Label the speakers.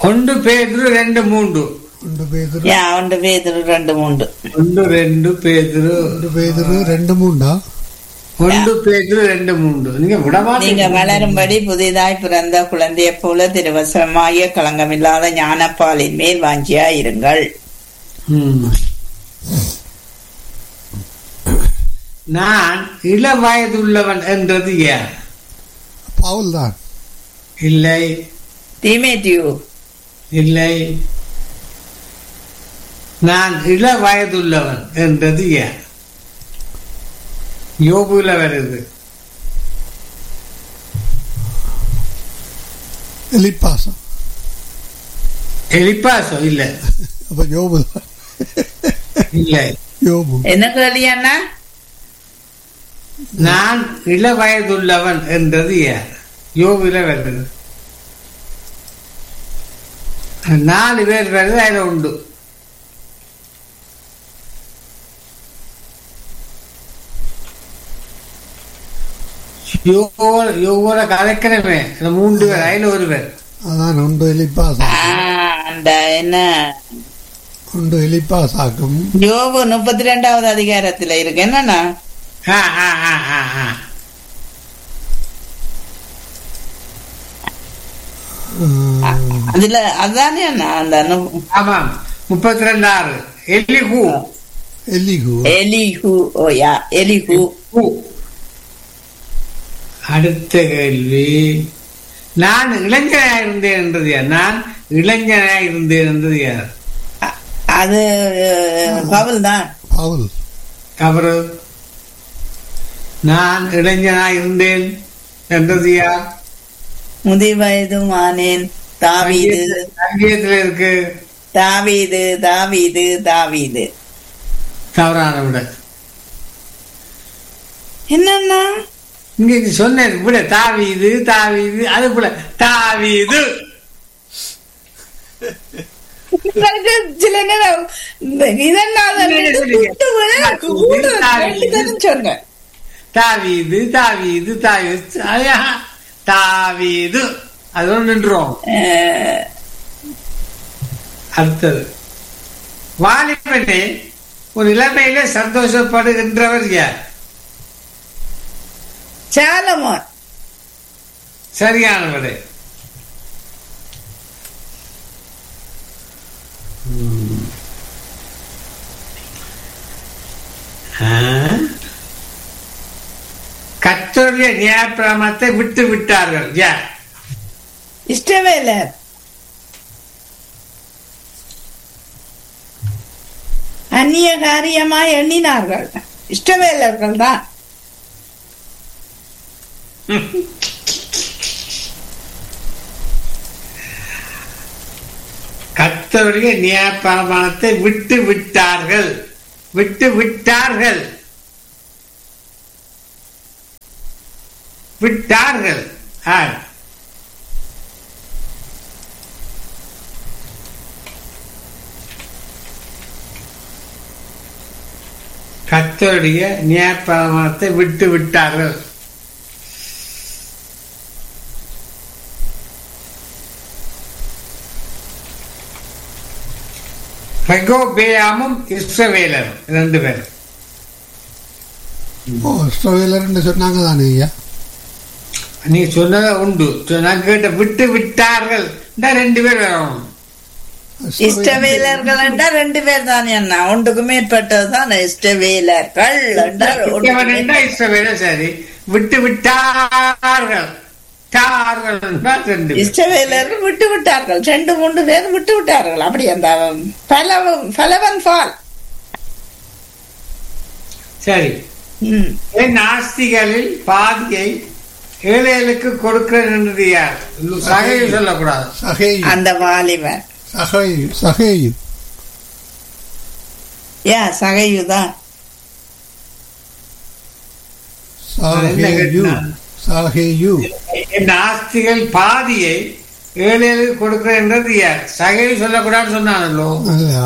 Speaker 1: ஒன்று பேதுரு ரெண்டு மூன்று
Speaker 2: ஒன்று பேதுரு
Speaker 3: யா ஒன்று பேதுரு ரெண்டு மூன்று
Speaker 1: ஒன்று ரெண்டு பேதுரு
Speaker 2: ஒன்று பேதுரு ரெண்டு மூண்டா
Speaker 1: ஒன்று பேதுரு ரெண்டு மூன்று நீங்க
Speaker 3: நீங்க
Speaker 1: விடமாட்டீங்க
Speaker 3: வளரும்படி புதிதாய் பிறந்த குழந்தையைப் போல திருவசமாகிய களங்கமில்லாத ஞானப்பாலின் மேல் வாஞ்சியா இருங்கள்
Speaker 1: ம். நான் இள வயதுள்ளவன் என்றது யார்
Speaker 2: பவுல் தான்
Speaker 1: இல்லை
Speaker 3: தீமேட்டியூ
Speaker 1: இல்லை நான் இள வயதுள்ளவன் என்றது யார் யோபுல வருது
Speaker 2: எலிப்பாசம்
Speaker 1: எலிப்பாசோ இல்லை
Speaker 2: அப்ப யோபு தான்
Speaker 1: இல்லை
Speaker 2: யோபு
Speaker 3: என்ன கேள்வியண்ணா
Speaker 1: நான் இள வயதுள்ளவன் என்றது யார் யோபுல வருது நாலு பேர் வருது அதில் உண்டு யோகோட யோகோட கலைக்கணமே இந்த மூன்று பேர் அதில் ஒரு பேர்
Speaker 2: அதான் ஒன்று எலிப்பாசம்
Speaker 3: ஆ, அந்த என்ன
Speaker 2: ஒன்று எலிப்பாசாக்கும்
Speaker 3: யோபு முப்பத்தி ரெண்டாவது அதிகாரத்துல இருக்கு என்னன்னா
Speaker 1: ஆ ஆ ஆ ஆ ஆ
Speaker 2: ஆஹ்,
Speaker 3: அதுல அதானே அண்ணா அந்த நு-
Speaker 1: ஆமாம் முப்பத்தி ரெண்டாறு Elihu
Speaker 2: Elihu
Speaker 3: Elihu oh yeah Elihu
Speaker 1: who. அடுத்த கேள்வி நான் இளைஞனாக இருந்தேன் என்றது யார் நான் இளைஞனாக இருந்தேன் என்றது யார்
Speaker 3: அ- அது பவுல் தான்
Speaker 2: பவுல்
Speaker 1: அவரு நான் இளைஞனாக இருந்தேன் என்றது யார்
Speaker 3: முதி வயதும் ஆனேன் தாவீது
Speaker 1: சங்கீதத்தில் இருக்கு
Speaker 3: தாவீது தாவீது தாவீது
Speaker 1: தவறான விட
Speaker 3: என்னன்னா
Speaker 1: இங்க நீ சொன்னேன் விட தாவீது தாவீது அது போல தாவீது
Speaker 3: உங்களுக்கு சில நேரம் இந்த இதெல்லாம் விட்டு விட கூட வேண்டியதுன்னு சொன்னேன்
Speaker 1: தாவீது தாவீது தாவீது ஐயா, தாவீது அதோட நின்றோம்
Speaker 3: அஹ்,
Speaker 1: அடுத்தது வாலிபனே ஒரு இளமையில சந்தோஷப்படுகின்றவர் யார்
Speaker 3: சாலமோன்
Speaker 1: சரியானவரே கத்தருடைய நியாயப்பிரமத்தை விட்டு விட்டார்கள் யார்
Speaker 3: இஷ்டவேலர் அந்நிய காரியமாய் எண்ணினார்கள் இஷ்டவேலர்கள் தான்
Speaker 1: கத்தருடைய நியாயப்பிரமாணத்தை விட்டு விட்டார்கள் விட்டு விட்டார்கள் விட்டார்கள் ஆர் கத்தருடைய நியாயப்பிரமாணத்தை விட்டு விட்டார்கள் ரெகோபேயாமும் இஸ்ரவேலரும் ரெண்டு பேரும்
Speaker 2: ஓ இஸ்ரவேலர்னு சொன்னாங்க தானே ஐயா
Speaker 1: நீ சொன்னதை உண்டு நான் கேட்ட விட்டு விட்டார்கள் இந்த ரெண்டு பேர் வரணும்
Speaker 3: இஷ்டவேலர்கள் என்றால் ரெண்டு பேர் தான் என்ன ஒன்றுக்கு மேற்பட்டது தான் இஷ்டவேலர்கள் என்றால் ஒன்றுக்கு
Speaker 1: விட்டவன் என்றால் இஸ்ரவேலர் சரி விட்டு விட்டார்கள் விட்டார்கள் என்றால் ரெண்டு பேர்.
Speaker 3: இஷ்டவேலர்கள் விட்டு விட்டார்கள் ரெண்டு மூன்று பேர் விட்டு விட்டார்கள் அப்படி அந்த பலவன் பலவன் ஃபால்
Speaker 1: சரி
Speaker 3: ம்.
Speaker 1: என் ஆஸ்திகளில் பாதியை ஏழைகளுக்கு கொடுக்கிறேன் என்றது யார் சகையில் சொல்லக்கூடாது
Speaker 2: சகேயு
Speaker 3: அந்த வாலிபன்
Speaker 2: சகேயு சகேயு
Speaker 3: யா சகையுதான்
Speaker 1: என்ன
Speaker 2: சகேயு
Speaker 1: கேட்டா?
Speaker 2: சகேயு
Speaker 1: என் ஆஸ்திகள் பாதியை ஏழைகளுக்கு கொடுக்கிறேன் என்றது யார் சகையில் சொல்லக்கூடாதுன்னு சொன்னானല്ലോ
Speaker 2: அல்ல